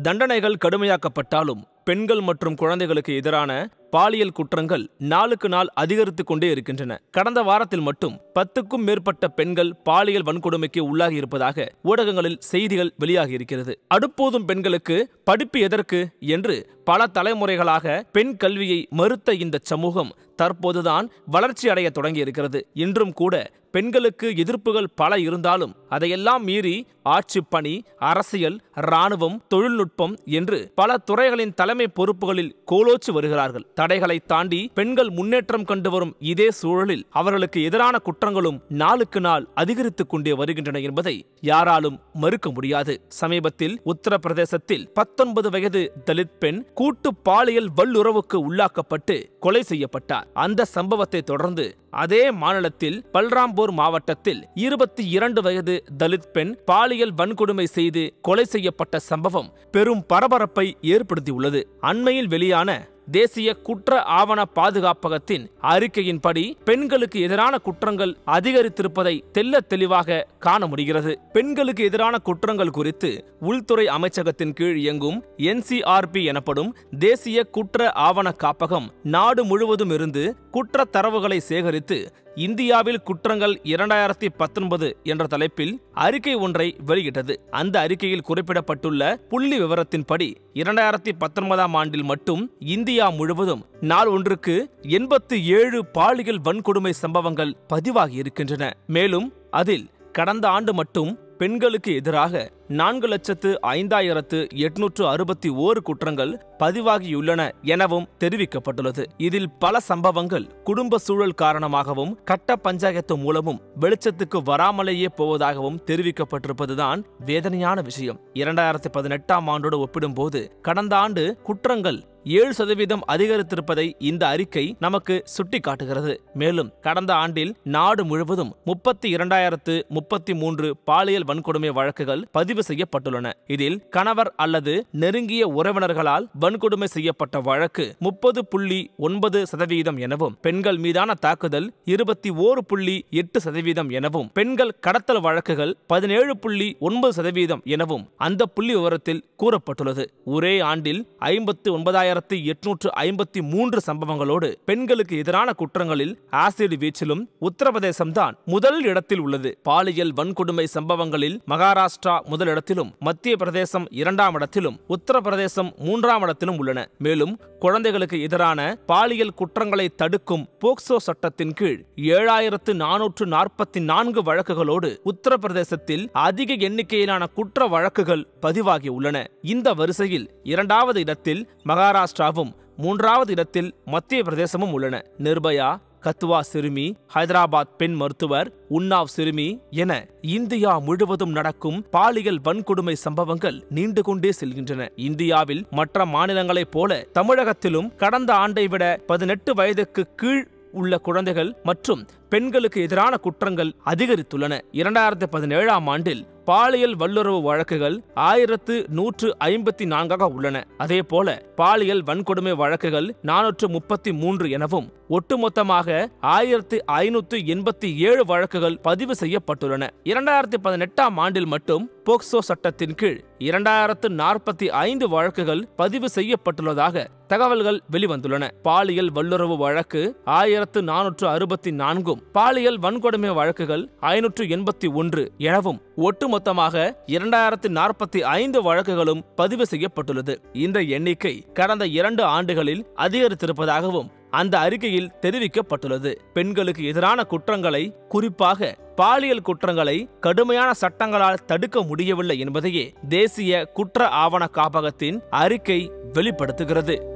தண்டனைகள் கடுமையாக்கப்பட்டாலும் பெண்கள் மற்றும் குழந்தைகளுக்கு எதிரான பாலியல் குற்றங்கள் நாளுக்கு நாள் அதிகரித்துக் கொண்டே இருக்கின்றன கடந்த வாரத்தில் மட்டும் பத்துக்கும் மேற்பட்ட பெண்கள் பாலியல் வன்கொடுமைக்கு உள்ளாகி இருப்பதாக ஊடகங்களில் செய்திகள் வெளியாகி இருக்கிறது அடுப்போதும் பெண்களுக்கு படிப்பு எதற்கு என்று பல தலைமுறைகளாக பெண் கல்வியை மறுத்த இந்த சமூகம் தற்போதுதான் வளர்ச்சி அடைய தொடங்கி இருக்கிறது இன்றும் கூட பெண்களுக்கு எதிர்ப்புகள் பல இருந்தாலும் அதையெல்லாம் மீறி ஆட்சி பணி அரசியல் இராணுவம் தொழில்நுட்பம் என்று பல துறைகளின் தலைமை பொறுப்புகளில் கோலோச்சு வருகிறார்கள் தடைகளை தாண்டி பெண்கள் முன்னேற்றம் கண்டு வரும் இதே சூழலில் அவர்களுக்கு எதிரான குற்றங்களும் நாளுக்கு நாள் அதிகரித்துக் கொண்டே வருகின்றன என்பதை யாராலும் மறுக்க முடியாது சமீபத்தில் உத்தரப்பிரதேசத்தில் பத்தொன்பது வயது தலித் பெண் கூட்டு பாலியல் வல்லுறவுக்கு உள்ளாக்கப்பட்டு கொலை செய்யப்பட்டார் அந்த சம்பவத்தை தொடர்ந்து அதே மாநிலத்தில் பல்ராம்பூர் மாவட்டத்தில் இருபத்தி இரண்டு வயது தலித் பெண் பாலியல் வன்கொடுமை செய்து கொலை செய்யப்பட்ட சம்பவம் பெரும் பரபரப்பை ஏற்படுத்தியுள்ளது அண்மையில் வெளியான தேசிய குற்ற ஆவண பாதுகாப்பகத்தின் அறிக்கையின்படி பெண்களுக்கு எதிரான குற்றங்கள் அதிகரித்திருப்பதை தெல்ல தெளிவாக காண முடிகிறது பெண்களுக்கு எதிரான குற்றங்கள் குறித்து உள்துறை அமைச்சகத்தின் கீழ் இயங்கும் என்சிஆர்பி எனப்படும் தேசிய குற்ற ஆவண காப்பகம் நாடு முழுவதும் இருந்து குற்ற தரவுகளை சேகரித்து இந்தியாவில் குற்றங்கள் இரண்டாயிரத்தி பத்தொன்பது என்ற தலைப்பில் அறிக்கை ஒன்றை வெளியிட்டது அந்த அறிக்கையில் குறிப்பிடப்பட்டுள்ள புள்ளி விவரத்தின்படி இரண்டாயிரத்தி பத்தொன்பதாம் ஆண்டில் மட்டும் இந்தியா முழுவதும் நாள் ஒன்றுக்கு எண்பத்தி ஏழு பாலியல் வன்கொடுமை சம்பவங்கள் பதிவாகி இருக்கின்றன மேலும் அதில் கடந்த ஆண்டு மட்டும் பெண்களுக்கு எதிராக நான்கு லட்சத்து ஐந்தாயிரத்து எட்நூற்று அறுபத்தி ஓரு குற்றங்கள் பதிவாகியுள்ளன எனவும் தெரிவிக்கப்பட்டுள்ளது இதில் பல சம்பவங்கள் குடும்ப சூழல் காரணமாகவும் கட்ட பஞ்சாயத்து மூலமும் வெளிச்சத்துக்கு வராமலேயே போவதாகவும் தெரிவிக்கப்பட்டிருப்பதுதான் வேதனையான விஷயம் இரண்டாயிரத்தி பதினெட்டாம் ஆண்டோடு ஒப்பிடும்போது கடந்த ஆண்டு குற்றங்கள் ஏழு சதவீதம் அதிகரித்திருப்பதை இந்த அறிக்கை நமக்கு சுட்டிக்காட்டுகிறது மேலும் கடந்த ஆண்டில் நாடு முழுவதும் முப்பத்தி இரண்டாயிரத்து முப்பத்தி மூன்று பாலியல் வன்கொடுமை வழக்குகள் பதிவு செய்யப்பட்டுள்ளன இதில் கணவர் அல்லது நெருங்கிய உறவினர்களால் வன்கொடுமை செய்யப்பட்ட வழக்கு முப்பது புள்ளி ஒன்பது சதவீதம் எனவும் பெண்கள் மீதான தாக்குதல் இருபத்தி ஓரு புள்ளி எட்டு சதவீதம் எனவும் பெண்கள் கடத்தல் வழக்குகள் பதினேழு புள்ளி ஒன்பது சதவீதம் எனவும் அந்த புள்ளி விவரத்தில் கூறப்பட்டுள்ளது ஒரே ஆண்டில் ஐம்பத்து ஒன்பதாயிரத்து எட்நூற்று ஐம்பத்தி மூன்று சம்பவங்களோடு பெண்களுக்கு எதிரான குற்றங்களில் ஆசிட் வீச்சிலும் உத்தரப்பிரதேசம் தான் முதல் இடத்தில் உள்ளது பாலியல் வன்கொடுமை சம்பவங்களில் மகாராஷ்டிரா முதலிடத்திலும் மத்திய பிரதேசம் இரண்டாம் இடத்திலும் உத்தரப்பிரதேசம் மூன்றாம் இடத்திலும் உள்ளன மேலும் குழந்தைகளுக்கு எதிரான பாலியல் குற்றங்களை தடுக்கும் போக்சோ சட்டத்தின் கீழ் ஏழாயிரத்து நானூற்று நாற்பத்தி நான்கு வழக்குகளோடு உத்தரப்பிரதேசத்தில் அதிக எண்ணிக்கையிலான குற்ற வழக்குகள் பதிவாகியுள்ளன இந்த வரிசையில் இரண்டாவது இடத்தில் மகாராஷ்டிராவும் மூன்றாவது இடத்தில் மத்திய பிரதேசமும் உள்ளன நிர்பயா கத்துவா சிறுமி ஹைதராபாத் பெண் மருத்துவர் உன்னாவ் சிறுமி என இந்தியா முழுவதும் நடக்கும் பாலியல் வன்கொடுமை சம்பவங்கள் நீண்டு கொண்டே செல்கின்றன இந்தியாவில் மற்ற மாநிலங்களைப் போல தமிழகத்திலும் கடந்த ஆண்டை விட பதினெட்டு வயதுக்கு கீழ் உள்ள குழந்தைகள் மற்றும் பெண்களுக்கு எதிரான குற்றங்கள் அதிகரித்துள்ளன இரண்டாயிரத்தி பதினேழாம் ஆண்டில் பாலியல் வல்லுறவு வழக்குகள் ஆயிரத்து நூற்று ஐம்பத்தி நான்காக உள்ளன அதே போல பாலியல் வன்கொடுமை வழக்குகள் நானூற்று முப்பத்தி மூன்று எனவும் ஒட்டுமொத்தமாக ஆயிரத்து ஐநூத்து எண்பத்தி ஏழு வழக்குகள் பதிவு செய்யப்பட்டுள்ளன இரண்டாயிரத்தி பதினெட்டாம் ஆண்டில் மட்டும் போக்சோ சட்டத்தின் கீழ் இரண்டாயிரத்து நாற்பத்தி ஐந்து வழக்குகள் பதிவு செய்யப்பட்டுள்ளதாக தகவல்கள் வெளிவந்துள்ளன பாலியல் வல்லுறவு வழக்கு ஆயிரத்து நானூற்று அறுபத்தி நான்கும் பாலியல் வன்கொடுமை வழக்குகள் ஐநூற்று எண்பத்தி ஒன்று எனவும் ஒட்டுமொத்தமாக இரண்டாயிரத்து நாற்பத்தி ஐந்து வழக்குகளும் பதிவு செய்யப்பட்டுள்ளது இந்த எண்ணிக்கை கடந்த இரண்டு ஆண்டுகளில் அதிகரித்திருப்பதாகவும் அந்த அறிக்கையில் தெரிவிக்கப்பட்டுள்ளது பெண்களுக்கு எதிரான குற்றங்களை குறிப்பாக பாலியல் குற்றங்களை கடுமையான சட்டங்களால் தடுக்க முடியவில்லை என்பதையே தேசிய குற்ற ஆவண காப்பகத்தின் அறிக்கை வெளிப்படுத்துகிறது